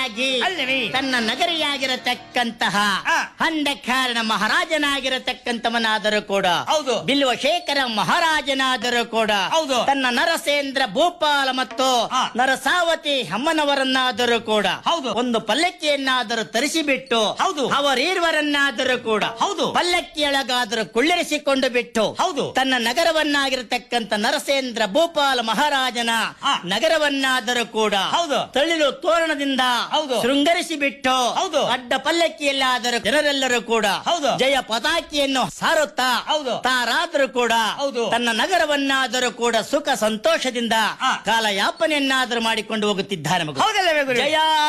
ನಗರಿಯಾಗಿ ಅಲ್ಲವೇ? ತನ್ನ ನಗರಿಯಾಗಿರತಕ್ಕಂತಹ ಆ. ಹಂದಕಾರಣ ಮಹಾರಾಜನಾಗಿರತಕ್ಕಂಥವನಾದರೂ ಕೂಡ ಹೌದು. ಬಿಲ್ವಶೇಖರ ಮಹಾರಾಜನಾದರೂ ಕೂಡ ಹೌದು. ತನ್ನ ನರಸೇಂದ್ರ ಭೂಪಾಲ ಮತ್ತು ಆ. ನರಸಾವತಿ ಅಮ್ಮನವರನ್ನಾದರೂ ಕೂಡ ಹೌದು. ಒಂದು ಪಲ್ಲಕ್ಕಿಯನ್ನಾದರೂ ತರಿಸಿಬಿಟ್ಟು ಹೌದು. ಅವರೀರ್ವರನ್ನಾದರೂ ಕೂಡ ಹೌದು. ಪಲ್ಲಕ್ಕಿಯೊಳಗಾದರೂ ಕುಳ್ಳಿರಿಸಿಕೊಂಡು ಬಿಟ್ಟು ಹೌದು. ತನ್ನ ನಗರವನ್ನಾಗಿರತಕ್ಕಂಥ ನರಸೇಂದ್ರ ಭೂಪಾಲ ಮಹಾರಾಜನ ಆ. ನಗರವನ್ನಾದರೂ ಕೂಡ ಹೌದು. ತಳಿಲು ತೋರಣದಿಂದ ಹೌದು. ಶೃಂಗರಿಸಿ ಬಿಟ್ಟು ಹೌದು. ಅಡ್ಡ ಪಲ್ಲಕ್ಕಿಯಲ್ಲಾದರೂ ಜನರೆಲ್ಲರೂ ಕೂಡ ಹೌದು. ಜಯ ಪತಾಕಿಯನ್ನು ಸಾರುತ್ತಾ ಹೌದು. ತಾರಾದರೂ ಕೂಡ ಹೌದು. ತನ್ನ ನಗರವನ್ನಾದರೂ ಕೂಡ ಸುಖ ಸಂತೋಷದಿಂದ ಆ. ಕಾಲಯಾಪನೆಯನ್ನಾದರೂ ಮಾಡಿಕೊಂಡು ಹೋಗುತ್ತಿದ್ದಾರೆ ಮಗು ಹೌದಲ್ಲವೇ ಗುರು ಜಯ